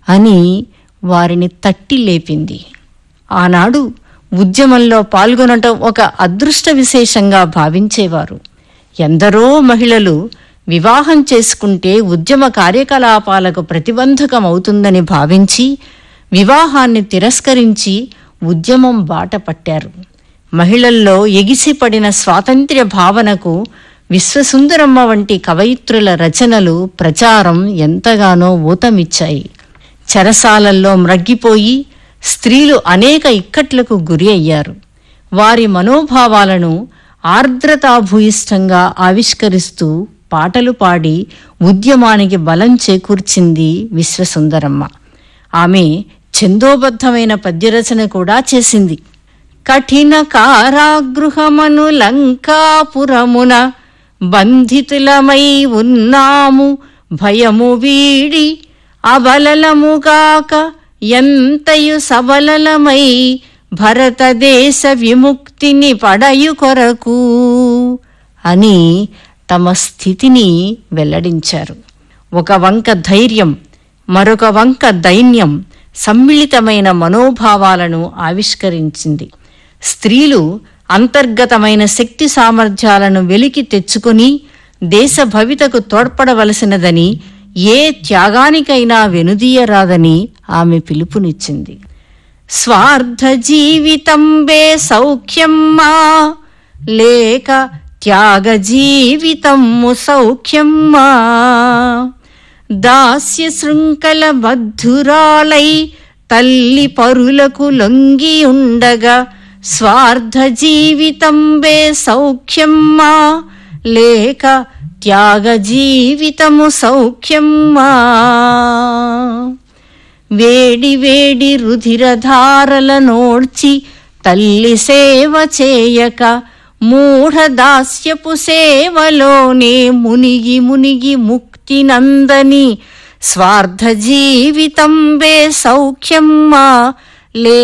అని వారిని తట్టి లేపింది ఆనాడు ఉద్యమంలో పాల్గొనటం ఒక అదృష్ట విశేషంగా భావించేవారు ఎందరో మహిళలు వివాహం చేసుకుంటే ఉద్యమ కార్యకలాపాలకు ప్రతిబంధకం అవుతుందని భావించి వివాహాన్ని తిరస్కరించి ఉద్యమం బాట పట్టారు మహిళల్లో ఎగిసిపడిన స్వాతంత్ర్య భావనకు విశ్వసుందరమ్మ వంటి కవయిత్రుల రచనలు ప్రచారం ఎంతగానో ఊతమిచ్చాయి చెరసాలల్లో మ్రగ్గిపోయి స్త్రీలు అనేక ఇక్కట్లకు గురి అయ్యారు వారి మనోభావాలను ఆర్ద్రతాభూయిష్టంగా ఆవిష్కరిస్తూ పాటలు పాడి ఉద్యమానికి బలం చేకూర్చింది విశ్వసుందరమ్మ ఆమె ఛందోబద్ధమైన పద్యరచన కూడా చేసింది కఠిన కారాగృహమను లంకాపురమున బంధితులమై ఉన్నాము భయము వీడి అబలలముగాక ఎంతయు సబలలమై భరతదేశ విముక్తిని పడయు కొరకు అని తమ స్థితిని వెల్లడించారు ఒక వంక ధైర్యం మరొక వంక దైన్యం సమ్మిళితమైన మనోభావాలను ఆవిష్కరించింది స్త్రీలు అంతర్గతమైన శక్తి సామర్థ్యాలను వెలికి తెచ్చుకుని దేశ భవితకు తోడ్పడవలసినదని ఏ త్యాగానికైనా వెనుదీయరాదని ఆమె పిలుపునిచ్చింది స్వార్థ జీవితంబే సౌఖ్యమ్మా లేక త్యాగ జీవితము సౌఖ్యమ్మా దాస్య శృంఖల బద్ధురాలై తల్లి పరులకు లొంగి ఉండగా స్వార్థ జీవితంబే సౌఖ్యమ్మా లేక త్యాగ జీవితము సౌఖ్యమ్మా వేడి వేడి రుధిరధారల నోడ్చి తల్లి సేవ చేయక మూఢ దాస్యపు సేవలోనే మునిగి మునిగి ముక్తి నందని స్వార్థ జీవితం బే సౌఖ్యమ్మా లే